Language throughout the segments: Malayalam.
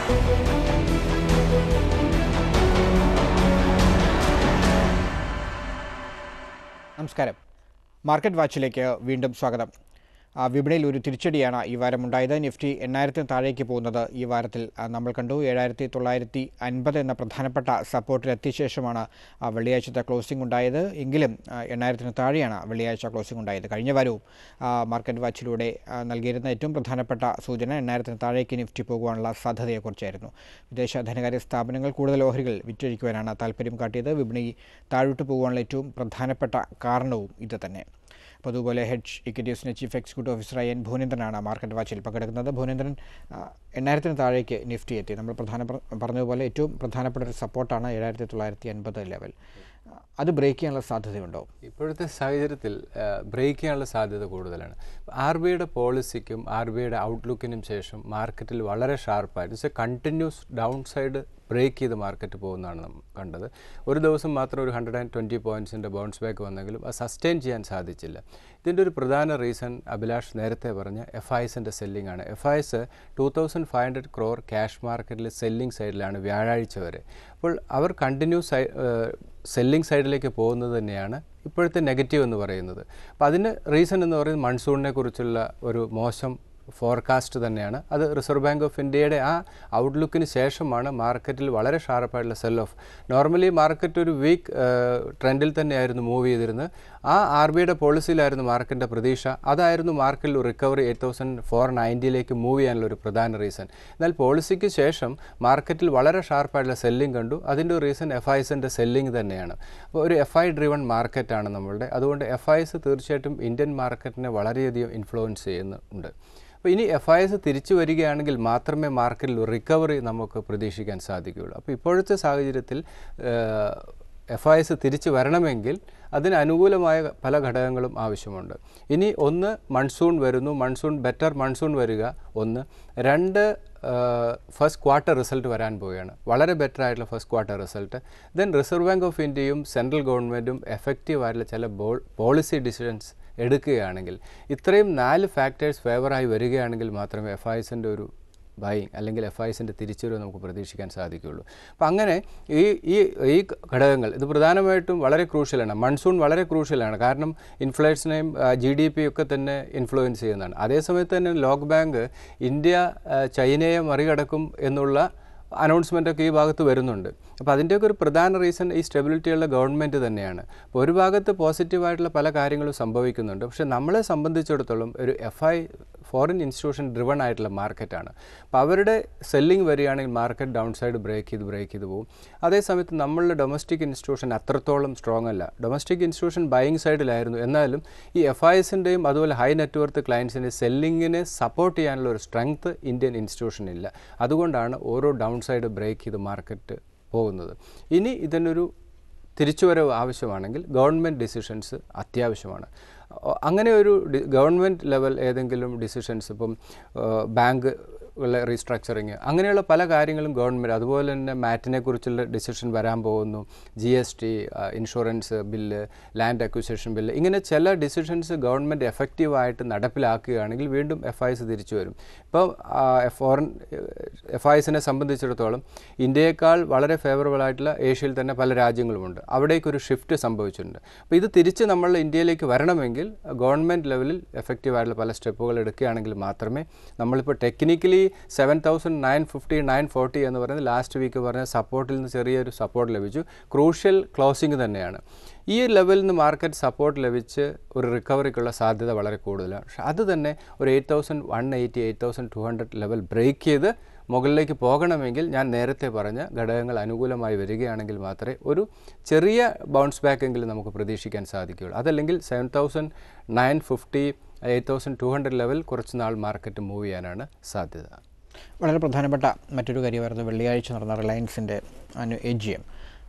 നമസ്കാരം മാർക്കറ്റ് വാച്ചിലേക്ക് വീണ്ടും സ്വാഗതം ആ, വിപണിയിൽ ഒരു തിരിച്ചടിയാണ് ഈ വാരം ഉണ്ടായത് നിഫ്റ്റി എണ്ണായിരത്തിന് താഴേക്ക് പോകുന്നത് ഈ വാരത്തിൽ ആ, നമ്മൾ കണ്ടു ഏഴായിരത്തി തൊള്ളായിരത്തി അൻപത് എന്ന പ്രധാനപ്പെട്ട സപ്പോർട്ടിൽ എത്തിയ ശേഷമാണ് ആ, വെള്ളിയാഴ്ചത്തെ ക്ലോസിംഗ് ഉണ്ടായത് എങ്കിലും ആ, എണ്ണായിരത്തിന് താഴെയാണ് വെള്ളിയാഴ്ച ക്ലോസിംഗ് ഉണ്ടായത് കഴിഞ്ഞ വാരവും ആ, മാർക്കറ്റ് വാച്ചിലൂടെ ആ, നൽകിയിരുന്ന ഏറ്റവും പ്രധാനപ്പെട്ട സൂചന എണ്ണായിരത്തിന് താഴേക്ക് നിഫ്റ്റി പോകുവാനുള്ള സാധ്യതയെക്കുറിച്ചായിരുന്നു വിദേശ ധനകാര്യ സ്ഥാപനങ്ങൾ കൂടുതൽ ഓഹരികൾ വിറ്റഴിക്കുവാനാണ് താല്പര്യം കാട്ടിയത് വിപണി താഴോട്ട് പോകുവാനുള്ള ഏറ്റവും പ്രധാനപ്പെട്ട കാരണവും ഇത് തന്നെ അപ്പോൾ അതുപോലെ ഹെഡ് ഇക്വിറ്റീസിൻ്റെ ചീഫ് എക്സിക്യൂട്ടീവ് ഓഫീസറായ എൻ ഭുവനേന്ദ്രനാണ് മാർക്കറ്റ് വാച്ചിൽ പങ്കെടുക്കുന്നത് ഭുവനേന്ദ്രൻ ആ, എണ്ണായിരത്തിന് താഴേക്ക് നിഫ്റ്റി എത്തി നമ്മൾ പ്രധാന പറഞ്ഞതുപോലെ ഏറ്റവും പ്രധാനപ്പെട്ട ഒരു സപ്പോർട്ടാണ് ഏഴായിരത്തി തൊള്ളായിരത്തി അൻപത് ലെവൽ ആ, അത് ബ്രേക്ക് ചെയ്യാനുള്ള സാധ്യതയുണ്ടോ ഇപ്പോഴത്തെ സാഹചര്യത്തിൽ ബ്രേക്ക് ചെയ്യാനുള്ള സാധ്യത കൂടുതലാണ് ആർ ബി ഐയുടെ പോളിസിക്കും ആർ ബി ഐയുടെ ഔട്ട്ലുക്കിനും ശേഷം മാർക്കറ്റിൽ വളരെ ഷാർപ്പായിട്ട് it's a continuous down side break ചെയ്ത് മാർക്കറ്റ് പോകുന്നതാണ് നാം കണ്ടത് ഒരു ദിവസം മാത്രം ഒരു ഹൺഡ്രഡ് ആൻഡ് ട്വൻറ്റി പോയിൻറ്റ്സിൻ്റെ ബൗൺസ് ബാക്ക് വന്നെങ്കിലും അത് സസ്റ്റെയിൻ ചെയ്യാൻ സാധിച്ചില്ല ഇതിൻ്റെ ഒരു പ്രധാന റീസൺ അഭിലാഷ് നേരത്തെ പറഞ്ഞ എഫ് ഐസിൻ്റെ സെല്ലിംഗ് ആണ് F IIs two thousand five hundred crore cash മാർക്കറ്റിൽ സെല്ലിംഗ് സൈഡിലാണ് വ്യാഴാഴ്ച വരെ അപ്പോൾ അവർ കണ്ടിന്യൂസ് സെല്ലിംഗ് സൈഡിലേക്ക് പോകുന്നത് തന്നെയാണ് ഇപ്പോഴത്തെ നെഗറ്റീവ് എന്ന് പറയുന്നത് അപ്പോൾ അതിന് റീസൺ എന്ന് പറയുന്നത് മൺസൂണിനെ കുറിച്ചുള്ള ഒരു മോശം ഫോർകാസ്റ്റ് തന്നെയാണ് അത് റിസർവ് ബാങ്ക് ഓഫ് ഇന്ത്യയുടെ ആ ഔട്ട്ലുക്കിന് ശേഷമാണ് മാർക്കറ്റിൽ വളരെ ഷാർപ്പായിട്ടുള്ള സെൽ ഓഫ് നോർമലി മാർക്കറ്റ് ഒരു വീക്ക് ട്രെൻഡിൽ തന്നെയായിരുന്നു മൂവ് ചെയ്തിരുന്നത് ആ ആർ ബി ഐയുടെ പോളിസിയിലായിരുന്നു മാർക്കറ്റിൻ്റെ പ്രതീക്ഷ അതായിരുന്നു മാർക്കറ്റിൽ ഒരു റിക്കവറി എയ്റ്റ് തൗസൻഡ് ഫോർ നയൻറ്റിയിലേക്ക് മൂവ് ചെയ്യാനുള്ള ഒരു പ്രധാന റീസൺ എന്നാൽ പോളിസിക്ക് ശേഷം മാർക്കറ്റിൽ വളരെ ഷാർപ്പായിട്ടുള്ള സെല്ലിംഗ് കണ്ടു അതിൻ്റെ ഒരു റീസൺ എഫ് ഐസിൻ്റെ സെല്ലിംഗ് തന്നെയാണ് അപ്പോൾ ഒരു എഫ് ഐ ഡ്രിവൺ മാർക്കറ്റാണ് നമ്മളുടെ അതുകൊണ്ട് എഫ് ഐസ് തീർച്ചയായിട്ടും ഇന്ത്യൻ മാർക്കറ്റിനെ വളരെയധികം ഇൻഫ്ലുവൻസ് ചെയ്യുന്നുണ്ട് അപ്പോൾ ഇനി എഫ് ഐ എസ് തിരിച്ചു വരികയാണെങ്കിൽ മാത്രമേ മാർക്കറ്റിൽ റിക്കവറി നമുക്ക് പ്രതീക്ഷിക്കാൻ സാധിക്കുകയുള്ളൂ അപ്പോൾ ഇപ്പോഴത്തെ സാഹചര്യത്തിൽ എഫ് ഐ എസ് തിരിച്ചു വരണമെങ്കിൽ അതിന് അനുകൂലമായ പല ഘടകങ്ങളും ആവശ്യമുണ്ട് ഇനി ഒന്ന് മൺസൂൺ വരുന്നു മൺസൂൺ ബെറ്റർ മൺസൂൺ വരിക ഒന്ന് രണ്ട് ഫസ്റ്റ് ക്വാർട്ടർ റിസൾട്ട് വരാൻ പോവുകയാണ് വളരെ ബെറ്റർ ആയിട്ടുള്ള first quarter result then reserve bank of ഇന്ത്യയും സെൻട്രൽ ഗവൺമെൻറ്റും എഫക്റ്റീവ് ആയിട്ടുള്ള ചില പോളിസി ഡിസിഷൻസ് എടുക്കുകയാണെങ്കിൽ ഇത്രയും നാല് ഫാക്ടേഴ്സ് ഫേവറായി വരികയാണെങ്കിൽ മാത്രമേ എഫ് ഐസിൻ്റെ ഒരു ബൈയിങ് അല്ലെങ്കിൽ എഫ് ഐസിൻ്റെ തിരിച്ചുവരവ് നമുക്ക് പ്രതീക്ഷിക്കാൻ സാധിക്കുകയുള്ളൂ അപ്പോൾ അങ്ങനെ ഈ ഈ ഈ ഘടകങ്ങൾ ഇത് പ്രധാനമായിട്ടും വളരെ ക്രൂഷ്യലാണ് മൺസൂൺ വളരെ ക്രൂഷ്യലാണ് കാരണം ഇൻഫ്ലേഷനെയും ജി ഡി പി ഒക്കെ തന്നെ ഇൻഫ്ലുവൻസ് ചെയ്യുന്നതാണ് അതേസമയത്ത് തന്നെ ലോക് ബാങ്ക് ഇന്ത്യ ആ, ചൈനയെ മറികടക്കും എന്നുള്ള അനൗൺസ്മെൻ്റ് ഒക്കെ ഈ ഭാഗത്ത് വരുന്നുണ്ട് അപ്പോൾ അതിൻ്റെയൊക്കെ ഒരു പ്രധാന റീസൺ ഈ സ്റ്റെബിലിറ്റിയുള്ള ഗവൺമെൻറ് തന്നെയാണ് അപ്പോൾ ഒരു ഭാഗത്ത് പോസിറ്റീവായിട്ടുള്ള പല കാര്യങ്ങളും സംഭവിക്കുന്നുണ്ട് പക്ഷേ നമ്മളെ സംബന്ധിച്ചിടത്തോളം ഒരു F I foreign institution driven ആയിട്ടുള്ള മാർക്കറ്റാണ് അപ്പോൾ അവരുടെ സെല്ലിംഗ് വരികയാണെങ്കിൽ മാർക്കറ്റ് ഡൗൺ സൈഡ് ബ്രേക്ക് ചെയ്ത് ബ്രേക്ക് ചെയ്ത് പോകും അതേസമയത്ത് നമ്മളുടെ ഡൊമസ്റ്റിക് ഇൻസ്റ്റിറ്റ്യൂഷൻ അത്രത്തോളം സ്ട്രോങ് അല്ല ഡൊമസ്റ്റിക് ഇൻസ്റ്റിറ്റ്യൂഷൻ ബൈയിങ് സൈഡിലായിരുന്നു എന്നാലും ഈ എഫ് ഐ എസിൻ്റെയും അതുപോലെ ഹൈ നെറ്റ്വർത്ത് ക്ലയൻസിൻ്റെ സെല്ലിങ്ങിനെ സപ്പോർട്ട് ചെയ്യാനുള്ള ഒരു സ്ട്രെങ്ത് ഇന്ത്യൻ ഇൻസ്റ്റിറ്റ്യൂഷൻ ഇല്ല അതുകൊണ്ടാണ് ഓരോ ഡൗൺ സൈഡ് ബ്രേക്ക് ചെയ്ത് മാർക്കറ്റ് പോകുന്നത് ഇനി ഇതിനൊരു തിരിച്ചുവരവ് ആവശ്യമാണെങ്കിൽ ഗവൺമെൻറ് ഡിസിഷൻസ് അത്യാവശ്യമാണ് ഒ- അങ്ങനെ ഒരു ഗവൺമെൻറ് ലെവൽ ഏതെങ്കിലും ഡിസിഷൻസ് ഇപ്പം ബാങ്ക് റീസ്ട്രക്ചറിങ് അങ്ങനെയുള്ള പല കാര്യങ്ങളും ഗവൺമെൻറ് അതുപോലെ തന്നെ മാറ്റിനെ കുറിച്ചുള്ള ഡിസിഷൻ വരാൻ പോകുന്നു G S T insurance bill land acquisition bill ഇങ്ങനെ ചില ഡിസിഷൻസ് ഗവൺമെൻറ് എഫക്റ്റീവായിട്ട് നടപ്പിലാക്കുകയാണെങ്കിൽ വീണ്ടും എഫ് ഐസ് തിരിച്ചു വരും ഇപ്പോൾ ഫോറിൻ എഫ് ഐസിനെ സംബന്ധിച്ചിടത്തോളം ഇന്ത്യയേക്കാൾ വളരെ ഫേവറബിൾ ആയിട്ടുള്ള ഏഷ്യയിൽ തന്നെ പല രാജ്യങ്ങളുമുണ്ട് അവിടേക്കൊരു ഷിഫ്റ്റ് സംഭവിച്ചിട്ടുണ്ട് അപ്പോൾ ഇത് തിരിച്ച് നമ്മൾ ഇന്ത്യയിലേക്ക് വരണമെങ്കിൽ ഗവൺമെൻറ് ലെവലിൽ എഫക്റ്റീവ് ആയിട്ടുള്ള പല സ്റ്റെപ്പുകൾ എടുക്കുകയാണെങ്കിൽ മാത്രമേ നമ്മളിപ്പോൾ technically seven thousand nine fifty nine forty എന്ന് പറയുന്നത് ലാസ്റ്റ് വീക്ക് പറഞ്ഞ സപ്പോർട്ടിൽ നിന്ന് ചെറിയൊരു സപ്പോർട്ട് ലഭിച്ചു ക്രൂഷ്യൽ ക്ലോസിംഗ് തന്നെയാണ് ഈ ലെവലിൽ നിന്ന് മാർക്കറ്റ് സപ്പോർട്ട് ലഭിച്ച് ഒരു റിക്കവറിക്കുള്ള സാധ്യത വളരെ കൂടുതലാണ് പക്ഷേ അത് തന്നെ ഒരു eight thousand one eighty eight thousand two hundred level break ചെയ്ത് മുകളിലേക്ക് പോകണമെങ്കിൽ ഞാൻ നേരത്തെ പറഞ്ഞ ഘടകങ്ങൾ അനുകൂലമായി വരികയാണെങ്കിൽ മാത്രമേ ഒരു ചെറിയ ബൗൺസ് ബാക്ക് എങ്കിലും നമുക്ക് പ്രതീക്ഷിക്കാൻ സാധിക്കുകയുള്ളൂ അതല്ലെങ്കിൽ seven thousand nine fifty eight thousand two hundred level കുറച്ച് നാൾ മാർക്കറ്റ് മൂവ് ചെയ്യാനാണ് സാധ്യത വളരെ പ്രധാനപ്പെട്ട മറ്റൊരു കാര്യമായിരുന്നു വെള്ളിയാഴ്ച നടന്ന റിലയൻസിൻ്റെ അനു എ ജി എം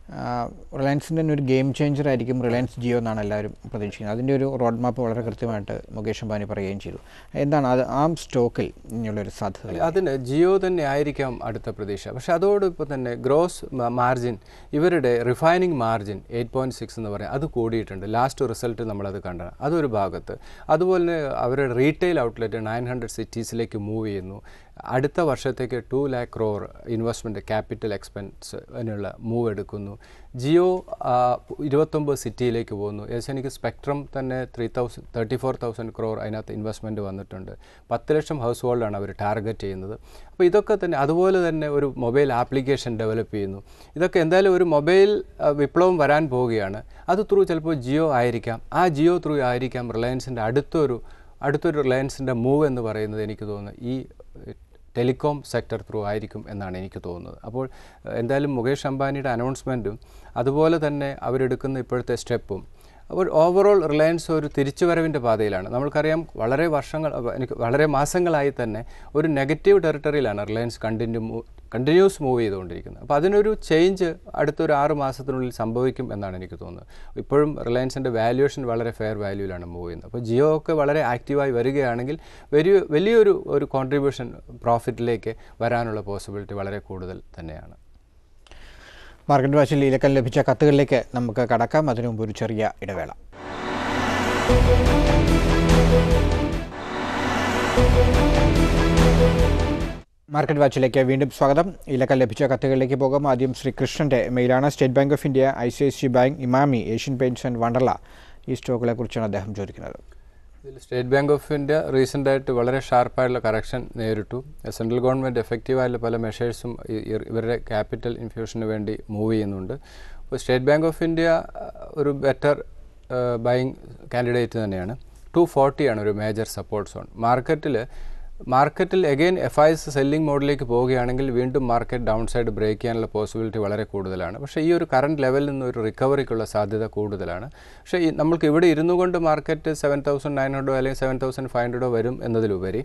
റിലയൻസിൻ്റെ തന്നെ ഒരു ഗെയിം ചേഞ്ചർ ആയിരിക്കും റിലയൻസ് ജിയോ എന്നാണ് എല്ലാവരും പ്രതീക്ഷിക്കുന്നത് അതിൻ്റെ ഒരു റോഡ് മാപ്പ് വളരെ കൃത്യമായിട്ട് മുകേഷ് അംബാനി പറയുകയും ചെയ്തു എന്താണ് അത് ആ സ്റ്റോക്കിൽ ഇനിയുള്ളൊരു സാധ്യത അതിന് ജിയോ തന്നെ ആയിരിക്കാം അടുത്ത പ്രതീക്ഷ പക്ഷേ അതോടൊപ്പം തന്നെ ഗ്രോസ് മാർജിൻ ഇവരുടെ refining margin eight point six എന്ന് പറയാം അത് കൂടിയിട്ടുണ്ട് ലാസ്റ്റ് റിസൾട്ട് നമ്മളത് കണ്ടതാണ് അതൊരു ഭാഗത്ത് അതുപോലെ തന്നെ അവരുടെ റീറ്റെയിൽ ഔട്ട്ലെറ്റ് നയൻ ഹൺഡ്രഡ് സിറ്റീസിലേക്ക് മൂവ് ചെയ്യുന്നു അടുത്ത വർഷത്തേക്ക് two lakh crore investment capital expense അതിനുള്ള മൂവ് എടുക്കുന്നു ജിയോ ആ, ഇരുപത്തൊമ്പത് സിറ്റിയിലേക്ക് പോകുന്നു ഏകദേശം എനിക്ക് സ്പെക്ട്രം തന്നെ three thousand thirty four thousand crore അതിനകത്ത് ഇൻവെസ്റ്റ്മെൻറ്റ് വന്നിട്ടുണ്ട് പത്ത് ലക്ഷം ഹൗസ് ഹോൾഡാണ് അവർ ടാർഗറ്റ് ചെയ്യുന്നത് അപ്പോൾ ഇതൊക്കെ തന്നെ അതുപോലെ തന്നെ ഒരു മൊബൈൽ ആപ്ലിക്കേഷൻ ഡെവലപ്പ് ചെയ്യുന്നു ഇതൊക്കെ എന്തായാലും ഒരു മൊബൈൽ ആ, വിപ്ലവം വരാൻ പോവുകയാണ് അത് ത്രൂ ചിലപ്പോൾ ജിയോ ആയിരിക്കാം ആ ജിയോ ത്രൂ ആയിരിക്കാം റിലയൻസിൻ്റെ അടുത്തൊരു അടുത്തൊരു റിലയൻസിൻ്റെ മൂവ് എന്ന് പറയുന്നത് എനിക്ക് തോന്നുന്നു ഈ ടെലികോം സെക്ടർ ത്രൂ ആയിരിക്കും എന്നാണ് എനിക്ക് തോന്നുന്നത് അപ്പോൾ ഏഹ്, എന്തായാലും മുകേഷ് അംബാനിയുടെ അനൗൺസ്മെൻറ്റും അതുപോലെ തന്നെ അവരെടുക്കുന്ന ഇപ്പോഴത്തെ സ്റ്റെപ്പും അപ്പോൾ ഓവറോൾ റിലയൻസ് ഒരു തിരിച്ചുവരവിൻ്റെ പാതയിലാണ് നമ്മൾക്കറിയാം വളരെ വർഷങ്ങൾ അഹ് എനിക്ക് വളരെ മാസങ്ങളായി തന്നെ ഒരു നെഗറ്റീവ് ടെറിട്ടറിയിലാണ് റിലയൻസ് കണ്ടിന്യൂ കണ്ടിന്യൂസ് മൂവ് ചെയ്തുകൊണ്ടിരിക്കുന്നത് അപ്പോൾ അതിനൊരു ചേഞ്ച് അടുത്തൊരു ആറ് മാസത്തിനുള്ളിൽ സംഭവിക്കും എന്നാണ് എനിക്ക് തോന്നുന്നത് ഇപ്പോഴും റിലയൻസിൻ്റെ വാല്യുവേഷൻ വളരെ ഫെയർ വാല്യൂവിലാണ് മൂവ് ചെയ്യുന്നത് അപ്പോൾ ജിയോ ഒക്കെ വളരെ ആക്റ്റീവായി വരികയാണെങ്കിൽ വലിയ വലിയൊരു ഒരു കോൺട്രിബ്യൂഷൻ പ്രോഫിറ്റിലേക്ക് വരാനുള്ള പോസിബിലിറ്റി വളരെ കൂടുതൽ തന്നെയാണ് മാർക്കറ്റ് വാച്ചിൽ ഇലക്കം ലഭിച്ച കത്തുകളിലേക്ക് നമുക്ക് കടക്കാം അതിനു മുമ്പ് ഒരു ചെറിയ ഇടവേള മാർക്കറ്റ് വാച്ചിലേക്ക് വീണ്ടും സ്വാഗതം ഇലക്കം ലഭിച്ച കത്തുകളിലേക്ക് പോകാം ആദ്യം ശ്രീ കൃഷ്ണൻ്റെ മെയിലാണ് State Bank of India I C I C Bank Emami Asian Paints and Wonderla ഈ സ്റ്റോക്കുകളെ കുറിച്ചാണ് അദ്ദേഹം ചോദിക്കുന്നത് ഇതിൽ സ്റ്റേറ്റ് ബാങ്ക് ഓഫ് ഇന്ത്യ റീസെൻ്റായിട്ട് വളരെ ഷാർപ്പായിട്ടുള്ള കറക്ഷൻ നേരിട്ടു സെൻട്രൽ ഗവൺമെൻറ് എഫക്റ്റീവായിട്ടുള്ള പല മെഷേഴ്സും ഇവരുടെ ക്യാപിറ്റൽ ഇൻഫ്യൂഷന് വേണ്ടി മൂവ് ചെയ്യുന്നുണ്ട് അപ്പോൾ State Bank of India uh, ഒരു ബെറ്റർ ബൈങ് കാൻഡിഡേറ്റ് തന്നെയാണ് ടു ഫോർട്ടിയാണ് ഒരു മേജർ സപ്പോർട്ട് സോൺ മാർക്കറ്റിൽ മാർക്കറ്റിൽ again F I S selling മോഡിലേക്ക് പോവുകയാണെങ്കിൽ വീണ്ടും മാർക്കറ്റ് ഡൗൺ സൈഡ് ബ്രേക്ക് ചെയ്യാനുള്ള പോസിബിലിറ്റി വളരെ കൂടുതലാണ് പക്ഷേ ഈ ഒരു കറണ്ട് ലെവലിൽ നിന്ന് ഒരു റിക്കവറിക്കുള്ള സാധ്യത കൂടുതലാണ് പക്ഷേ ഈ നമ്മൾക്ക് ഇവിടെ ഇരുന്നു കൊണ്ട് മാർക്കറ്റ് സെവൻ തൗസൻഡ് നയൻ ഹൺഡ്രഡോ അല്ലെങ്കിൽ സെവൻ തൗസൻഡ് ഫൈവ് ഹൺഡ്രഡോ വരും എന്നതിലുപരി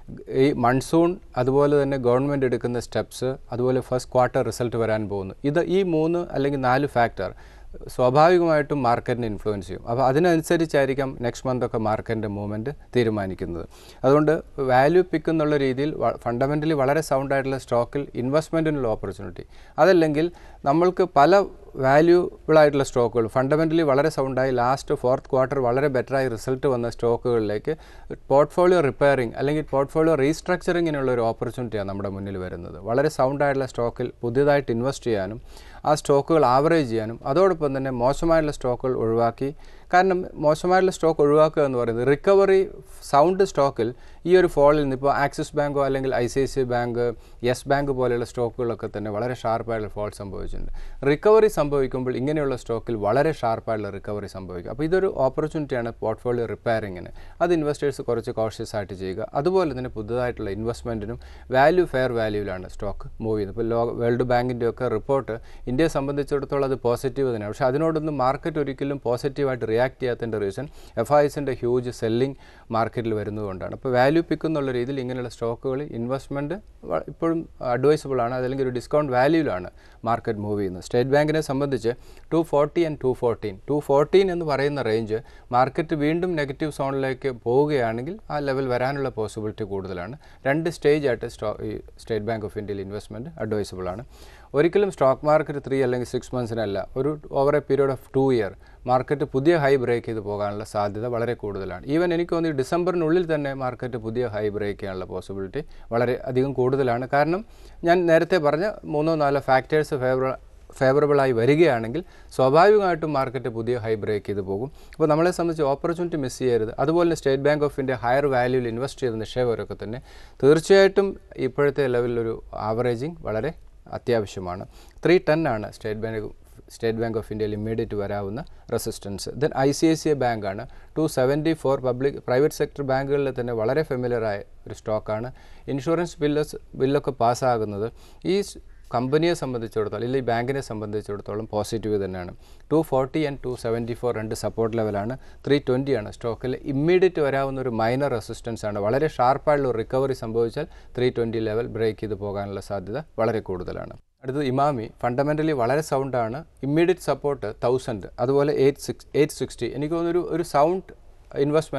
ഈ മൺസൂൺ അതുപോലെ തന്നെ ഗവൺമെൻറ് എടുക്കുന്ന സ്റ്റെപ്സ് അതുപോലെ ഫസ്റ്റ് ക്വാർട്ടർ റിസൾട്ട് വരാൻ പോകുന്നു ഇത് ഈ മൂന്ന് അല്ലെങ്കിൽ നാല് ഫാക്ടർ സ്വാഭാവികമായിട്ടും മാർക്കറ്റിനെ ഇൻഫ്ലുവൻസ് ചെയ്യും അപ്പോൾ അതിനനുസരിച്ചായിരിക്കാം നെക്സ്റ്റ് മന്ത് ഒക്കെ മാർക്കറ്റിൻ്റെ മൂവ്മെൻറ്റ് തീരുമാനിക്കുന്നത് അതുകൊണ്ട് വാല്യൂ പിക്ക് എന്നുള്ള രീതിയിൽ ഫണ്ടമെൻ്റലി വളരെ സൗണ്ട് ആയിട്ടുള്ള സ്റ്റോക്കിൽ ഇൻവെസ്റ്റ്മെൻറ്റിനുള്ള ഓപ്പർച്യൂണിറ്റി അതല്ലെങ്കിൽ നമ്മൾക്ക് പല വാല്യൂബിൾ ആയിട്ടുള്ള സ്റ്റോക്കുകൾ ഫണ്ടമെൻ്റലി വളരെ സൗണ്ടായി ലാസ്റ്റ് ഫോർത്ത് ക്വാർട്ടർ വളരെ ബെറ്ററായി റിസൾട്ട് വന്ന സ്റ്റോക്കുകളിലേക്ക് പോർട്ട്ഫോളിയോ റിപ്പയറിംഗ് അല്ലെങ്കിൽ പോർട്ട്ഫോളിയോ റീസ്ട്രക്ചറിങ്ങിനുള്ള ഒരു ഓപ്പർച്യൂണിറ്റിയാണ് നമ്മുടെ മുന്നിൽ വരുന്നത് വളരെ സൗണ്ടായിട്ടുള്ള സ്റ്റോക്കിൽ പുതിയതായിട്ട് ഇൻവെസ്റ്റ് ചെയ്യാനും ആ സ്റ്റോക്കുകൾ ആവറേജ് ചെയ്യാനും അതോടൊപ്പം തന്നെ മോശമായിട്ടുള്ള സ്റ്റോക്കുകൾ ഒഴിവാക്കി കാരണം മോശമായിട്ടുള്ള സ്റ്റോക്ക് ഒഴിവാക്കുക എന്ന് പറയുന്നത് റിക്കവറി സൗണ്ട് സ്റ്റോക്കിൽ ഈ ഒരു ഫോളിൽ നിന്ന് ഇപ്പോൾ ആക്സിസ് ബാങ്കോ അല്ലെങ്കിൽ I C I C Bank Yes Bank പോലെയുള്ള സ്റ്റോക്കുകളൊക്കെ തന്നെ വളരെ ഷാർപ്പായിട്ടുള്ള ഫോൾ സംഭവിച്ചിട്ടുണ്ട് റിക്കവറി സംഭവിക്കുമ്പോൾ ഇങ്ങനെയുള്ള സ്റ്റോക്കിൽ വളരെ ഷാർപ്പായിട്ടുള്ള റിക്കവറി സംഭവിക്കും അപ്പോൾ ഇതൊരു ഓപ്പർച്യൂണിറ്റിയാണ് പോർട്ട്ഫോളിയോ റിപ്പയറിങ്ങിന് അത് ഇൻവെസ്റ്റേഴ്സ് കുറച്ച് കോഷ്യസ് ആയിട്ട് ചെയ്യുക അതുപോലെ തന്നെ പുതുതായിട്ടുള്ള ഇൻവെസ്റ്റ്മെൻറ്റിനും വാല്യൂ ഫെയർ വാല്യൂവിലാണ് സ്റ്റോക്ക് മൂവ് ചെയ്യുന്നത് ഇപ്പോൾ ലോ വേൾഡ് ബാങ്കിൻ്റെ ഒക്കെ റിപ്പോർട്ട് ഇന്ത്യയെ സംബന്ധിച്ചിടത്തോളം അത് പോസിറ്റീവ് തന്നെയാണ് പക്ഷേ അതിനോടൊന്നും മാർക്കറ്റ് ഒരിക്കലും പോസിറ്റീവായിട്ട് റിയാക്ട് ചെയ്യാത്തതിൻ്റെ റീസൺ എഫ് ഐസിൻ്റെ ഹ്യൂജ് സെല്ലിംഗ് മാർക്കറ്റിൽ വരുന്നതുകൊണ്ടാണ് അപ്പോൾ വാല്യൂ പിക്ക് എന്നുള്ള രീതിയിൽ ഇങ്ങനെയുള്ള സ്റ്റോക്കുകൾ ഇൻവെസ്റ്റ്മെൻറ്റ് ഇപ്പോഴും അഡ്വൈസബിൾ ആണ് അതല്ലെങ്കിൽ ഒരു ഡിസ്കൗണ്ട് വാല്യൂവിലാണ് മാർക്കറ്റ് മൂവ് ചെയ്യുന്നത് സ്റ്റേറ്റ് ബാങ്കിനെ സംബന്ധിച്ച് two forty and two fourteen two fourteen എന്ന് പറയുന്ന റേഞ്ച് മാർക്കറ്റ് വീണ്ടും നെഗറ്റീവ് സോണിലേക്ക് പോവുകയാണെങ്കിൽ ആ ലെവൽ വരാനുള്ള പോസിബിലിറ്റി കൂടുതലാണ് രണ്ട് സ്റ്റേജ് ആയിട്ട് സ്റ്റോ ഈ സ്റ്റേറ്റ് ബാങ്ക് ഓഫ് ഇന്ത്യയിൽ ഇൻവെസ്റ്റ്മെൻറ്റ് അഡ്വൈസബിൾ ആണ് ഒരിക്കലും സ്റ്റോക്ക് മാർക്കറ്റ് ത്രീ അല്ലെങ്കിൽ സിക്സ് മന്ത്സിനല്ല ഒരു over a period of two year market പുതിയ ഹൈ ബ്രേക്ക് ചെയ്ത് പോകാനുള്ള സാധ്യത വളരെ കൂടുതലാണ് ഈവൻ എനിക്ക് തോന്നി ഡിസംബറിനുള്ളിൽ തന്നെ മാർക്കറ്റ് പുതിയ ഹൈ ബ്രേക്ക് ചെയ്യാനുള്ള പോസിബിലിറ്റി വളരെ അധികം കൂടുതലാണ് കാരണം ഞാൻ നേരത്തെ പറഞ്ഞ മൂന്നോ നാലോ ഫാക്ടേഴ്സ് ഫേവർ ഫേവറബിളായി വരികയാണെങ്കിൽ സ്വാഭാവികമായിട്ടും മാർക്കറ്റ് പുതിയ ഹൈ ബ്രേക്ക് ചെയ്ത് പോകും അപ്പോൾ നമ്മളെ സംബന്ധിച്ച് ഓപ്പർച്യൂണിറ്റി മിസ് ചെയ്യരുത് അതുപോലെ തന്നെ State Bank of India higher വാല്യൂവിൽ ഇൻവെസ്റ്റ് ചെയ്ത നിക്ഷേപകരൊക്കെ തന്നെ തീർച്ചയായിട്ടും ഇപ്പോഴത്തെ ലെവലിലൊരു ആവറേജിങ് വളരെ അത്യാവശ്യമാണ് ത്രീ ടെൻ ആണ് State Bank State Bank of ഇന്ത്യയിൽ ഇമ്മീഡിയറ്റ് വരാവുന്ന resistance then I C I C I ബാങ്കാണ് two seventy four public private sector ബാങ്കുകളിൽ തന്നെ വളരെ ഫെമിലറായ ഒരു സ്റ്റോക്കാണ് ഇൻഷുറൻസ് ബില്ലസ് ബില്ലൊക്കെ പാസ്സാകുന്നത് ഈ സ് കമ്പനിയെ സംബന്ധിച്ചിടത്തോളം ഇല്ലെങ്കിൽ ബാങ്കിനെ സംബന്ധിച്ചിടത്തോളം പോസിറ്റീവ് തന്നെയാണ് two forty and two seventy four രണ്ട് സപ്പോർട്ട് ലെവലാണ് ത്രീ ആണ് സ്റ്റോക്കിൽ ഇമ്മീഡിയറ്റ് വരാവുന്ന ഒരു മൈനർ റെസിസ്റ്റൻസ് ആണ് വളരെ ഷാർപ്പായുള്ള ഒരു റിക്കവറി സംഭവിച്ചാൽ ത്രീ ട്വൻറ്റി ലെവൽ ബ്രേക്ക് ചെയ്ത് പോകാനുള്ള സാധ്യത വളരെ കൂടുതലാണ് അടുത്തത് ഇമാമി ഫണ്ടമെൻ്റലി വളരെ സൗണ്ടാണ് ഇമ്മീഡിയറ്റ് സപ്പോർട്ട് തൗസൻഡ് അതുപോലെ എയ്റ്റ് സിക്സ് എയ്റ്റ് സിക്സ്റ്റി എനിക്ക് തോന്നുന്നൊരു ഒരു സൗണ്ട് ഇൻവെസ്റ്റ്മെൻറ്റ്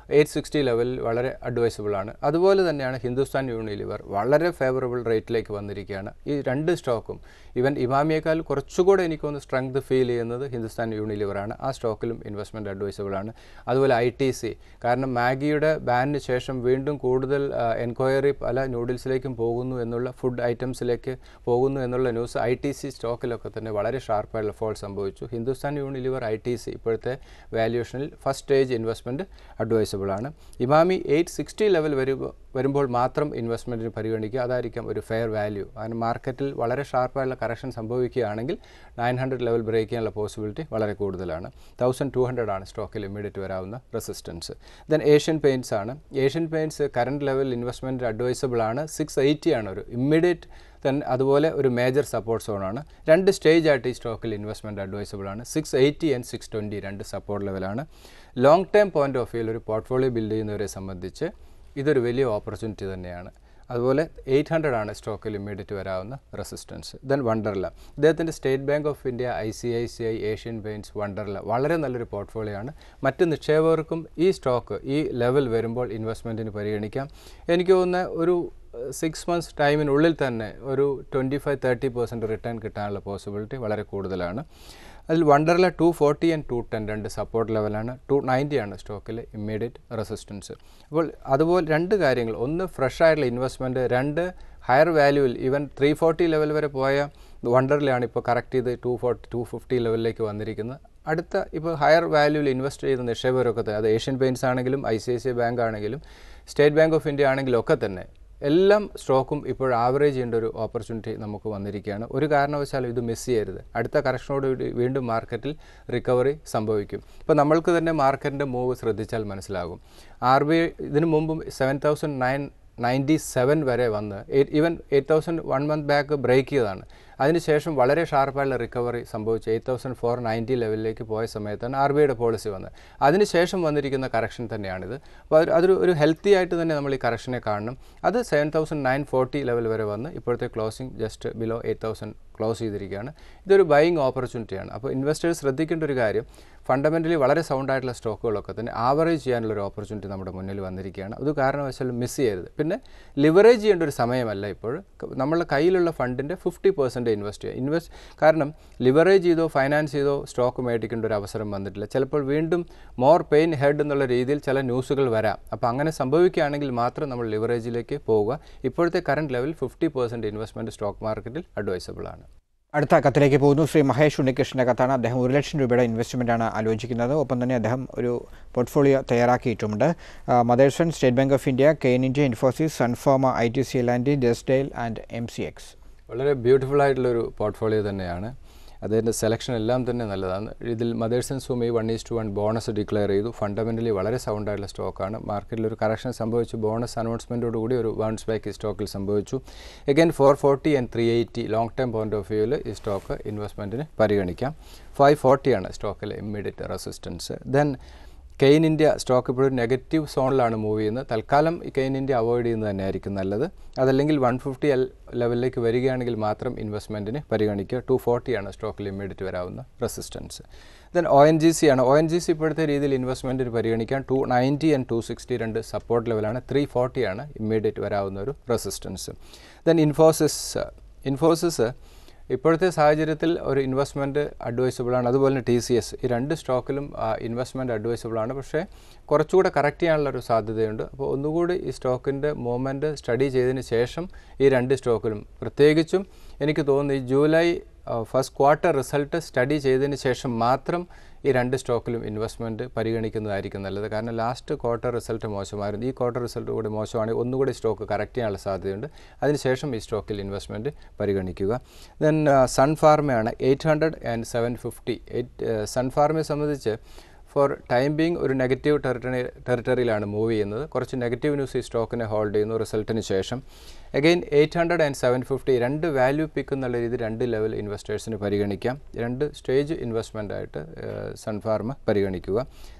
എയ്റ്റ് സിക്സ്റ്റി ലെവലിൽ വളരെ അഡ്വൈസബിൾ ആണ് അതുപോലെ തന്നെയാണ് ഹിന്ദുസ്ഥാൻ യൂണിലിവർ വളരെ ഫേവറബിൾ റേറ്റിലേക്ക് വന്നിരിക്കുകയാണ് ഈ രണ്ട് സ്റ്റോക്കും ഇവൻ ഇമാമിയേക്കാൾ കുറച്ചുകൂടെ എനിക്കൊന്ന് സ്ട്രെങ്ത് ഫീൽ ചെയ്യുന്നത് ഹിന്ദുസ്ഥാൻ യൂണിലിവറാണ് ആ സ്റ്റോക്കിലും ഇൻവെസ്റ്റ്മെൻറ്റ് അഡ്വൈസബിൾ ആണ് അതുപോലെ ഐ ടി സി കാരണം മാഗിയുടെ ബാനിന് ശേഷം വീണ്ടും കൂടുതൽ എൻക്വയറി പല നൂഡിൽസിലേക്കും പോകുന്നു എന്നുള്ള ഫുഡ് ഐറ്റംസിലേക്ക് പോകുന്നു എന്നുള്ള ന്യൂസ് ഐ ടി സി സ്റ്റോക്കിലൊക്കെ തന്നെ വളരെ ഷാർപ്പായിട്ടുള്ള ഫോൾ സംഭവിച്ചു Hindustan Unilever I T C ഇപ്പോഴത്തെ വാല്യൂഷനിൽ ഫസ്റ്റ് സ്റ്റേജ് ഇൻവെസ്റ്റ്മെൻറ്റ് അഡ്വൈസബിൾ ആണ് ഇമാമി എയ്റ്റ് സിക്സ്റ്റി ലെവൽ വരുമ്പോൾ വരുമ്പോൾ മാത്രം ഇൻവെസ്റ്റ്മെൻറ്റിന് പരിഗണിക്കുക അതായിരിക്കും ഒരു ഫെയർ വാല്യൂ കാരണം മാർക്കറ്റിൽ വളരെ ഷാർപ്പായുള്ള കറക്ഷൻ സംഭവിക്കുകയാണെങ്കിൽ നയൻ ഹൺഡ്രഡ് ലെവൽ ബ്രേക്ക് ചെയ്യാനുള്ള പോസിബിലിറ്റി വളരെ കൂടുതലാണ് തൗസൻഡ് ടു ഹൺഡ്രഡ് ആണ് സ്റ്റോക്കിൽ ഇമ്മീഡിയറ്റ് വരാവുന്ന റെസിസ്റ്റൻസ് ദെൻ ഏഷ്യൻ പെയിൻറ്റ്സ് ആണ് Asian Paints current level investment advisable ആണ് സിക്സ് എയ്റ്റി ആണ് ഒരു ഇമ്മീഡിയറ്റ് ദെൻ അതുപോലെ ഒരു മേജർ സപ്പോർട്ട് സോണാണ് രണ്ട് സ്റ്റേജ് ആയിട്ട് ഈ സ്റ്റോക്കിൽ ഇൻവെസ്റ്റ്മെൻറ്റ് അഡ്വൈസബിൾ ആണ് six eighty and six twenty രണ്ട് സപ്പോർട്ട് ലെവലാണ് ലോങ് ടേം പോയിന്റ് ഓഫ് വ്യൂവിൽ ഒരു പോർട്ട്ഫോളിയോ ബിൽഡ് ചെയ്യുന്നവരെ സംബന്ധിച്ച് ഇതൊരു വലിയ ഓപ്പർച്യൂണിറ്റി തന്നെയാണ് അതുപോലെ എയ്റ്റ് ഹൺഡ്രഡ് ആണ് സ്റ്റോക്കിൽ ഇമ്മീഡിയറ്റ് വരാവുന്ന റെസിസ്റ്റൻസ് ദെൻ വണ്ടർല ഇദ്ദേഹത്തിൻ്റെ State Bank of India I C I C I Asian Paints Wonderla വളരെ നല്ലൊരു പോർട്ട്ഫോളിയോ ആണ് മറ്റ് നിക്ഷേപകർക്കും ഈ സ്റ്റോക്ക് ഈ ലെവൽ വരുമ്പോൾ ഇൻവെസ്റ്റ്മെൻറ്റിന് പരിഗണിക്കാം എനിക്ക് തോന്നുന്ന ഒരു സിക്സ് മന്ത്സ് ടൈമിനുള്ളിൽ തന്നെ ഒരു twenty five thirty percent return കിട്ടാനുള്ള പോസിബിലിറ്റി വളരെ കൂടുതലാണ് അതിൽ Wonderla two forty and two ten രണ്ട് സപ്പോർട്ട് ലെവലാണ് ടു നയൻറ്റി ആണ് സ്റ്റോക്കിൽ ഇമ്മീഡിയറ്റ് റെസിസ്റ്റൻസ് അപ്പോൾ അതുപോലെ രണ്ട് കാര്യങ്ങൾ ഒന്ന് ഫ്രഷ് ആയിട്ടുള്ള ഇൻവെസ്റ്റ്മെൻറ്റ് രണ്ട് ഹയർ വാല്യൂവിൽ ഈവൻ ത്രീ ഫോർട്ടി ലെവൽ വരെ പോയ വണ്ടറിലാണ് ഇപ്പോൾ കറക്റ്റ് ചെയ്ത് ടു ഫോർട്ടി ടു ഫിഫ്റ്റി ലെവലിലേക്ക് വന്നിരിക്കുന്നത് അടുത്ത ഇപ്പോൾ ഹയർ വാല്യൂവിൽ ഇൻവെസ്റ്റ് ചെയ്ത നിക്ഷേപകരൊക്കെ തന്നെ അത് ഏഷ്യൻ പെയിൻറ്റ്സ് ആണെങ്കിലും I C I C I Bank ആണെങ്കിലും സ്റ്റേറ്റ് ബാങ്ക് ഓഫ് ഇന്ത്യ ആണെങ്കിലും ഒക്കെ തന്നെ എല്ലാം സ്റ്റോക്കും ഇപ്പോൾ ആവറേജ് ചെയ്യേണ്ട ഒരു ഓപ്പർച്യൂണിറ്റി നമുക്ക് വന്നിരിക്കുകയാണ് ഒരു കാരണവശാലും ഇത് മിസ് ചെയ്യരുത് അടുത്ത കറക്ഷനോട് കൂടി വീണ്ടും മാർക്കറ്റിൽ റിക്കവറി സംഭവിക്കും ഇപ്പോൾ നമ്മൾക്ക് തന്നെ മാർക്കറ്റിൻ്റെ മൂവ് ശ്രദ്ധിച്ചാൽ മനസ്സിലാകും ആർ ബി ഐ ഇതിനു മുമ്പും seven thousand nine ninety seven വരെ വന്ന് even eight thousand one month back break ചെയ്തതാണ് അതിനുശേഷം വളരെ ഷാർപ്പായുള്ള റിക്കവറി സംഭവിച്ചു എയ്റ്റ് തൗസൻഡ് ഫോർ നയൻറ്റി ലെവലിലേക്ക് പോയ സമയത്താണ് ആർ ബി ഐയുടെ പോളിസി വന്നത് അതിനുശേഷം വന്നിരിക്കുന്ന കറക്ഷൻ തന്നെയാണിത് അപ്പോൾ അത് അതൊരു ഒരു ഹെൽത്തി ആയിട്ട് തന്നെ നമ്മൾ ഈ കറക്ഷനെ കാണണം അത് seven thousand nine forty level വരെ വന്ന് ഇപ്പോഴത്തെ closing just below eight thousand close ചെയ്തിരിക്കുകയാണ് ഇതൊരു ബൈയിങ് ഓപ്പർച്യൂണിറ്റിയാണ് അപ്പോൾ ഇൻവെസ്റ്റേഴ്സ് ശ്രദ്ധിക്കേണ്ട ഒരു കാര്യം ഫണ്ടമെൻ്റലി വളരെ സൗണ്ട് ആയിട്ടുള്ള സ്റ്റോക്കുകളൊക്കെ തന്നെ ആവറേജ് ചെയ്യാനുള്ള ഒരു ഓപ്പർച്യൂണിറ്റി നമ്മുടെ മുന്നിൽ വന്നിരിക്കുകയാണ് അത് കാരണവശാലും മിസ് ചെയ്യരുത് പിന്നെ ലിവറേജ് ചെയ്യേണ്ട ഒരു സമയമല്ല ഇപ്പോൾ നമ്മളുടെ കയ്യിലുള്ള ഫണ്ടിൻ്റെ ഫിഫ്റ്റി പെർസെൻറ്റ് ഇൻവെസ്റ്റ് ചെയ്യുക ഇൻവെസ്റ്റ് കാരണം ലിവറേജ് ചെയ്തോ ഫൈനാൻസ് ചെയ്തോ സ്റ്റോക്ക് മേടിക്കേണ്ട ഒരു അവസരം വന്നിട്ടില്ല ചിലപ്പോൾ വീണ്ടും മോർ പെയിൻ ഹെഡ് എന്നുള്ള രീതിയിൽ ചില ന്യൂസുകൾ വരാം അപ്പോൾ അങ്ങനെ സംഭവിക്കുകയാണെങ്കിൽ മാത്രം നമ്മൾ ലിവറേജിലേക്ക് പോവുക ഇപ്പോഴത്തെ current level fifty percent investment stock മാർക്കറ്റിൽ അഡ്വൈസബിൾ ആണ് അടുത്ത കത്തിലേക്ക് പോകുന്നു ശ്രീ മഹേഷ് ഉണ്ണികൃഷ്ണൻ്റെ കത്താണ് അദ്ദേഹം ഒരു ലക്ഷം രൂപയുടെ ഇൻവെസ്റ്റ്മെൻറ്റാണ് ആലോചിക്കുന്നത് ഒപ്പം തന്നെ അദ്ദേഹം ഒരു പോർട്ട്ഫോളിയോ തയ്യാറാക്കിയിട്ടുമുണ്ട് Motherson State Bank of India Cairn India Infosys Sun Pharma I T C L and ഡെസ്ഡെയിൽ ആൻഡ് എം സി എക്സ് വളരെ ബ്യൂട്ടിഫുൾ ആയിട്ടുള്ളൊരു പോർട്ട്ഫോളിയോ തന്നെയാണ് അതിൻ്റെ സെലക്ഷൻ എല്ലാം തന്നെ നല്ലതാണ് ഇതിൽ Motherson Sumi one is two one bonus declare ചെയ്തു ഫണ്ടമെൻ്റലി വളരെ സൗണ്ട് ആയിട്ടുള്ള സ്റ്റോക്കാണ് മാർക്കറ്റിൽ ഒരു കറക്ഷൻ സംഭവിച്ചു ബോണസ് അനൗൺസ്മെൻറ്റോട് കൂടി ഒരു ബൗൺസ് ബാക്ക് ഈ സ്റ്റോക്കിൽ സംഭവിച്ചു again four forty and three eighty long time point of വ്യൂവിൽ ഈ സ്റ്റോക്ക് ഇൻവെസ്റ്റ്മെൻറ്റിന് പരിഗണിക്കാം ഫൈവ് ഫോർട്ടിയാണ് സ്റ്റോക്കിലെ immediate resistance then Cairn India stock ഇപ്പോഴും നെഗറ്റീവ് സോണിലാണ് മൂവ് ചെയ്യുന്നത് തൽക്കാലം ഈ കെയിൻ ഇന്ത്യ അവോയ്ഡ് ചെയ്യുന്നത് തന്നെയായിരിക്കും നല്ലത് അതല്ലെങ്കിൽ വൺ ഫിഫ്റ്റി എൽ ലെവലിലേക്ക് വരികയാണെങ്കിൽ മാത്രം ഇൻവെസ്റ്റ്മെൻറ്റിന് പരിഗണിക്കുക ടു ഫോർട്ടിയാണ് സ്റ്റോക്കിൽ ഇമ്മീഡിയറ്റ് വരാവുന്ന resistance then O N G C ആണ് ഒ എൻ ജി സി ഇപ്പോഴത്തെ രീതിയിൽ ഇൻവെസ്റ്റ്മെൻറ്റിന് പരിഗണിക്കാൻ two ninety and two sixty രണ്ട് സപ്പോർട്ട് ലെവലാണ് ത്രീ ഫോർട്ടിയാണ് ഇമ്മീഡിയറ്റ് വരാവുന്ന ഒരു റെസിസ്റ്റൻസ് ദെൻ ഇൻഫോസിസ് ഇൻഫോസിസ് ഇപ്പോഴത്തെ സാഹചര്യത്തിൽ ഒരു ഇൻവെസ്റ്റ്മെൻറ്റ് അഡ്വൈസബിൾ ആണ് അതുപോലെ തന്നെ ടി സി എസ് ഈ രണ്ട് സ്റ്റോക്കിലും ഇൻവെസ്റ്റ്മെൻറ്റ് അഡ്വൈസബിൾ ആണ് പക്ഷേ കുറച്ചുകൂടെ കറക്റ്റ് ചെയ്യാനുള്ള ഒരു സാധ്യതയുണ്ട് അപ്പോൾ ഒന്നുകൂടി ഈ സ്റ്റോക്കിൻ്റെ മൂവ്മെൻറ്റ് സ്റ്റഡി ചെയ്തതിന് ശേഷം ഈ രണ്ട് സ്റ്റോക്കിലും പ്രത്യേകിച്ചും എനിക്ക് തോന്നുന്നു ഈ July first quarter result study ചെയ്തതിന് ശേഷം മാത്രം ഈ രണ്ട് സ്റ്റോക്കിലും ഇൻവെസ്റ്റ്മെൻറ്റ് പരിഗണിക്കുന്നതായിരിക്കും നല്ലത് കാരണം ലാസ്റ്റ് ക്വാർട്ടർ റിസൾട്ട് മോശമായിരുന്നു ഈ ക്വാർട്ടർ റിസൾട്ട് കൂടി മോശമാണെങ്കിൽ ഒന്നുകൂടി സ്റ്റോക്ക് കറക്റ്റ് ചെയ്യാനുള്ള സാധ്യതയുണ്ട് അതിനുശേഷം ഈ സ്റ്റോക്കിൽ ഇൻവെസ്റ്റ്മെൻറ്റ് പരിഗണിക്കുക ദെൻ സൺഫാർമയാണ് eight hundred and seven fifty eight സൺഫാർമയെ സംബന്ധിച്ച് ഫോർ ടൈം ബീങ് ഒരു നെഗറ്റീവ് ടെറിട്ടറി ടെറിട്ടറിയിലാണ് മൂവ് ചെയ്യുന്നത് കുറച്ച് നെഗറ്റീവ് ന്യൂസ് ഈ സ്റ്റോക്കിനെ ഹോൾഡ് ചെയ്യുന്നു റിസൾട്ടിന് ശേഷം again eight hundred and seven fifty രണ്ട് വാല്യൂ പിക്ക് എന്നുള്ള രീതി രണ്ട് ലെവൽ ഇൻവെസ്റ്റേഴ്സിന് പരിഗണിക്കാം രണ്ട് സ്റ്റേജ് ഇൻവെസ്റ്റ്മെൻ്റ് ആയിട്ട് സൺഫാർമ പരിഗണിക്കുക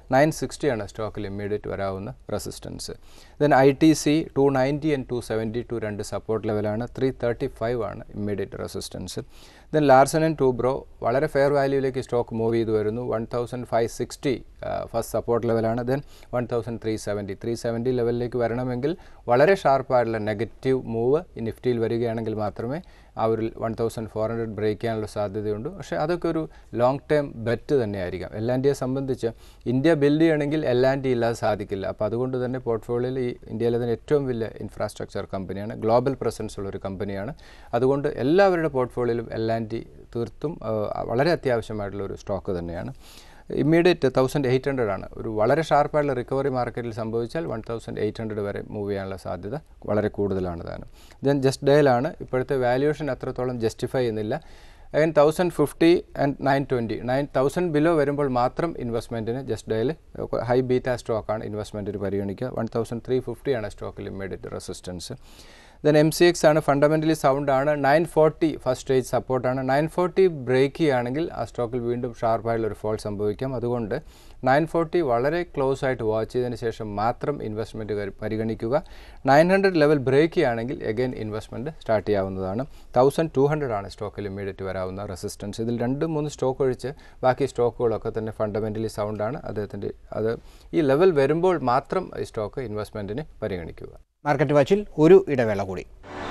നയൻ സിക്സ്റ്റിയാണ് സ്റ്റോക്കിൽ ഇമ്മീഡിയറ്റ് വരാവുന്ന resistance then I T C two ninety and two seventy two രണ്ട് സപ്പോർട്ട് ലെവലാണ് ത്രീ തേർട്ടി ഫൈവ് ആണ് immediate resistance then Larsen and Toubro വളരെ ഫെയർ വാല്യൂയിലേക്ക് സ്റ്റോക്ക് മൂവ് ചെയ്ത് വരുന്നു one thousand five sixty first support ലെവലാണ് then one thousand three seventy three seventy ലെവലിലേക്ക് വരണമെങ്കിൽ വളരെ ഷാർപ്പായിട്ടുള്ള നെഗറ്റീവ് മൂവ് ഈ നിഫ്റ്റിയിൽ വരികയാണെങ്കിൽ മാത്രമേ ആ ഒരു one thousand four hundred break ചെയ്യാനുള്ള സാധ്യതയുണ്ട് പക്ഷേ അതൊക്കെ ഒരു ലോങ് ടേം ബെറ്റ് തന്നെയായിരിക്കാം എൽ ആൻഡ് ഡിയെ സംബന്ധിച്ച് ഇന്ത്യ ബിൽഡ് ചെയ്യണമെങ്കിൽ എൽ ആൻഡ് ഡി ഇല്ലാതെ സാധിക്കില്ല അപ്പോൾ അതുകൊണ്ട് തന്നെ പോർട്ട്ഫോളിയോയിൽ ഈ ഇന്ത്യയിലെ തന്നെ ഏറ്റവും വലിയ ഇൻഫ്രാസ്ട്രക്ചർ കമ്പനിയാണ് ഗ്ലോബൽ പ്രസൻസ് ഉള്ള ഒരു കമ്പനിയാണ് അതുകൊണ്ട് എല്ലാവരുടെ പോർട്ട്ഫോളിയോയിലും എൽ ആൻഡ് ഡി തീർത്തും ആ, വളരെ അത്യാവശ്യമായിട്ടുള്ള ഒരു സ്റ്റോക്ക് തന്നെയാണ് ഇമ്മീഡിയറ്റ് തൗസൻഡ് എയ്റ്റ് ഹൺഡ്രഡ് ആണ് ഒരു വളരെ ഷാർപ്പായിട്ടുള്ള റിക്കവറി മാർക്കറ്റിൽ സംഭവിച്ചാൽ വൺ തൗസൻഡ് എയ്റ്റ് ഹൺഡ്രഡ് വരെ മൂവ് ചെയ്യാനുള്ള സാധ്യത വളരെ കൂടുതലാണ് താനും ദെൻ ജസ്റ്റ് ഡേയിലാണ് ഇപ്പോഴത്തെ വാല്യുവേഷൻ അത്രത്തോളം ജസ്റ്റിഫൈ ചെയ്യുന്നില്ല again thousand fifty and nine twenty nine thousand below വരുമ്പോൾ മാത്രം ഇൻവെസ്റ്റ്മെൻറ്റിന് ജസ്റ്റ് ഡേയിൽ ഹൈ ബീറ്റ സ്റ്റോക്കാണ് ഇൻവെസ്റ്റ്മെൻറ്റിന് പരിഗണിക്കുക വൺ തൗസൻഡ് ത്രീ ഫിഫ്റ്റിയാണ് സ്റ്റോക്കിൽ immediate resistance then M C X ആണ് ഫണ്ടമെൻ്റലി സൗണ്ട് ആണ് നയൻ ഫോർട്ടി ഫസ്റ്റ് സ്റ്റേജ് സപ്പോർട്ടാണ് നയൻ ഫോർട്ടി ബ്രേക്ക് ചെയ്യുകയാണെങ്കിൽ ആ സ്റ്റോക്കിൽ വീണ്ടും ഷാർപ്പായിട്ടുള്ള ഒരു ഫോൾ സംഭവിക്കാം അതുകൊണ്ട് നയൻ ഫോർട്ടി വളരെ ക്ലോസ് ആയിട്ട് വാച്ച് ചെയ്തതിന് ശേഷം മാത്രം ഇൻവെസ്റ്റ്മെൻറ്റ് പരിഗണിക്കുക നയൻ ഹൺഡ്രഡ് ലെവൽ ബ്രേക്ക് ചെയ്യുകയാണെങ്കിൽ എഗൈൻ ഇൻവെസ്റ്റ്മെൻറ്റ് സ്റ്റാർട്ട് ചെയ്യാവുന്നതാണ് തൗസൻഡ് ടു ഹൺഡ്രഡ് ആണ് സ്റ്റോക്കിൽ ഇമ്മീഡിയറ്റ് വരാവുന്ന റെസിസ്റ്റൻസ് ഇതിൽ രണ്ട് മൂന്ന് സ്റ്റോക്ക് ഒഴിച്ച് ബാക്കി സ്റ്റോക്കുകളൊക്കെ തന്നെ ഫണ്ടമെൻ്റലി സൗണ്ടാണ് അദ്ദേഹത്തിൻ്റെ അത് ഈ ലെവൽ വരുമ്പോൾ മാത്രം ഈ സ്റ്റോക്ക് ഇൻവെസ്റ്റ്മെൻറ്റിന് പരിഗണിക്കുക മാർക്കറ്റ് വാച്ചിൽ ഒരു ഇടവേള കൂടി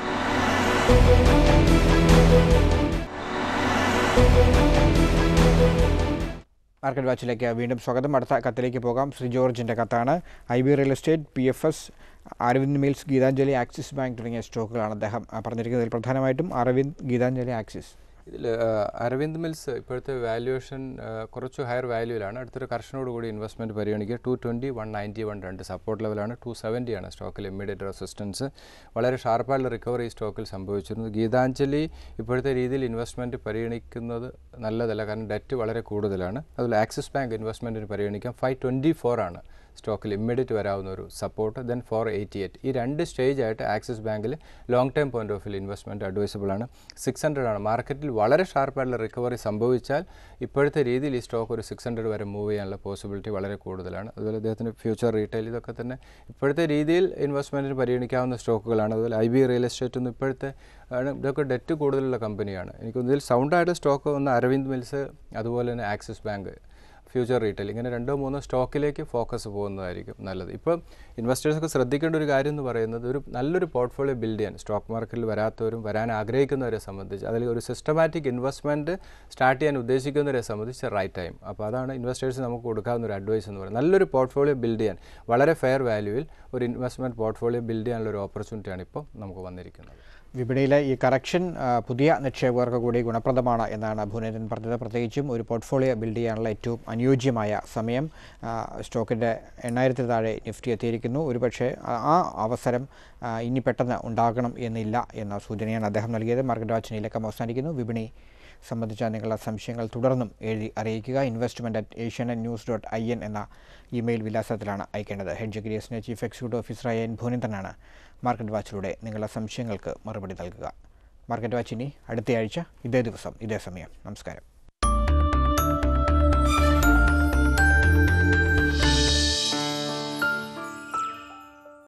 മാർക്കറ്റ് വാച്ചിലേക്ക് വീണ്ടും സ്വാഗതം അടുത്ത കത്തിലേക്ക് പോകാം ശ്രീ ജോർജിൻ്റെ കത്താണ് I B real estate P F S Arvind Mills Gitanjali Axis Bank തുടങ്ങിയ സ്റ്റോക്കുകളാണ് അദ്ദേഹം ആ, പറഞ്ഞിരിക്കുന്നതിൽ പ്രധാനമായിട്ടും അരവിന്ദ് ഗീതാഞ്ജലി ആക്സിസ് ഇതിൽ അരവിന്ദ് മിൽസ് ഇപ്പോഴത്തെ വാല്യുവേഷൻ കുറച്ച് ഹയർ വാല്യൂവിലാണ് അടുത്തൊരു കർഷനോട് കൂടി ഇൻവെസ്റ്റ്മെൻറ്റ് പരിഗണിക്കുക two twenty one ninety one രണ്ട് സപ്പോർട്ട് ലെവലാണ് ടു സെവൻറ്റി ആണ് സ്റ്റോക്കിൽ ഇമ്മീഡിയറ്റ് റെസിസ്റ്റൻസ് വളരെ ഷാർപ്പായിട്ടുള്ള റിക്കവറി സ്റ്റോക്കിൽ സംഭവിച്ചിരുന്നു ഗീതാഞ്ജലി ഇപ്പോഴത്തെ രീതിയിൽ ഇൻവെസ്റ്റ്മെൻറ്റ് പരിഗണിക്കുന്നത് നല്ലതല്ല കാരണം ഡെറ്റ് വളരെ കൂടുതലാണ് അതുപോലെ ആക്സിസ് ബാങ്ക് ഇൻവെസ്റ്റ്മെൻറ്റിന് പരിഗണിക്കാം ഫൈവ് ട്വൻറ്റി ഫോർ ആണ് സ്റ്റോക്കിൽ ഇമ്മീഡിയറ്റ് വരാവുന്ന ഒരു support then four eighty eight ഈ രണ്ട് സ്റ്റേജ് ആയിട്ട് ആക്സിസ് ബാങ്കിൽ long time point of view investment advisable ആണ് സിക്സ് ഹൺഡ്രഡ് ആണ് മാർക്കറ്റിൽ വളരെ ഷാർപ്പായിട്ടുള്ള റിക്കവറി സംഭവിച്ചാൽ ഇപ്പോഴത്തെ രീതിയിൽ ഈ സ്റ്റോക്ക് ഒരു സിക്സ് ഹൺഡ്രഡ് വരെ മൂവ് ചെയ്യാനുള്ള പോസിബിലിറ്റി വളരെ കൂടുതലാണ് അതുപോലെ അദ്ദേഹത്തിന് ഫ്യൂച്ചർ റീറ്റെയിൽ ഇതൊക്കെ തന്നെ ഇപ്പോഴത്തെ രീതിയിൽ ഇൻവെസ്റ്റ്മെൻറ്റിന് പരിഗണിക്കാവുന്ന സ്റ്റോക്കുകളാണ് അതുപോലെ ഐ ബി റിയൽ എസ്റ്റേറ്റ് ഒന്നും ഇപ്പോഴത്തെ ആണ് ഇതൊക്കെ ഡെറ്റ് കൂടുതലുള്ള കമ്പനിയാണ് എനിക്ക് ഇതിൽ സൗണ്ടായിട്ട് സ്റ്റോക്ക് ഒന്ന് അരവിന്ദ് മിൽസ് അതുപോലെ തന്നെ ആക്സിസ് ബാങ്ക് ഫ്യൂച്ചർ റീറ്റെയിൽ ഇങ്ങനെ രണ്ടോ മൂന്നോ സ്റ്റോക്കിലേക്ക് ഫോക്കസ് പോകുന്നതായിരിക്കും നല്ലത് ഇപ്പോൾ ഇൻവെസ്റ്റേഴ്സൊക്കെ ശ്രദ്ധിക്കേണ്ട ഒരു കാര്യം എന്ന് പറയുന്നത് ഒരു നല്ലൊരു പോർട്ട്ഫോളിയോ ബിൽഡ് ചെയ്യാൻ സ്റ്റോക്ക് മാർക്കറ്റിൽ വരാത്തവരും വരാൻ ആഗ്രഹിക്കുന്നവരെ സംബന്ധിച്ച് അതിൽ ഒരു സിസ്റ്റമാറ്റിക് ഇൻവെസ്റ്റ്മെൻറ്റ് സ്റ്റാർട്ട് ചെയ്യാൻ ഉദ്ദേശിക്കുന്നവരെ സംബന്ധിച്ച് റൈറ്റ് ടൈം അപ്പോൾ അതാണ് ഇൻവെസ്റ്റേഴ്സ് നമുക്ക് കൊടുക്കാവുന്ന ഒരു അഡ്വൈസ് എന്ന് പറയുന്നത് നല്ലൊരു പോർട്ട്ഫോളിയോ ബിൽഡ് ചെയ്യാൻ വളരെ ഫെയർ വാല്യൂവിൽ ഒരു ഇൻവെസ്റ്റ്മെൻറ്റ് പോർട്ട്ഫോളിയോ ബിൽഡ് ചെയ്യാനുള്ള ഒരു ഓപ്പർച്യൂണിറ്റിയാണ് ഇപ്പോൾ നമുക്ക് വന്നിരിക്കുന്നത് വിപണിയിലെ ഈ കറക്ഷൻ ആ, പുതിയ നിക്ഷേപകർക്ക് കൂടി ഗുണപ്രദമാണ് എന്നാണ് ഭുവനേന്ദ്രൻ പറഞ്ഞത് പ്രത്യേകിച്ചും ഒരു പോർട്ട്ഫോളിയോ ബിൽഡ് ചെയ്യാനുള്ള ഏറ്റവും അനുയോജ്യമായ സമയം ആ, സ്റ്റോക്കിൻ്റെ എണ്ണായിരത്തി താഴെ നിഫ്റ്റി എത്തിയിരിക്കുന്നു ഒരുപക്ഷെ ആ- ആ അവസരം ആ, ഇനി പെട്ടെന്ന് ഉണ്ടാകണം എന്നില്ല എന്ന സൂചനയാണ് അദ്ദേഹം നൽകിയത് മാർക്കറ്റ് വാച്ചിന് ഈ ലക്കം അവസാനിക്കുന്നു വിപണി സംബന്ധിച്ച നിങ്ങളുടെ സംശയങ്ങൾ തുടർന്നും എഴുതി അറിയിക്കുക investment at Asianet News dot I N എന്ന ഇമെയിൽ വിലാസത്തിലാണ് അയക്കേണ്ടത് ഹെഡ്ജ് ഗ്രീസിൻ്റെ ചീഫ് എക്സിക്യൂട്ടീവ് ഓഫീസറായ എൻ ഭുവനേന്ദ്രനാണ് മാർക്കറ്റ് വാച്ചിലൂടെ നിങ്ങളുടെ സംശയങ്ങൾക്ക് മറുപടി നൽകുക മാർക്കറ്റ് വാച്ച് ഇനി അടുത്തയാഴ്ച ഇതേ ദിവസം ഇതേ സമയം നമസ്കാരം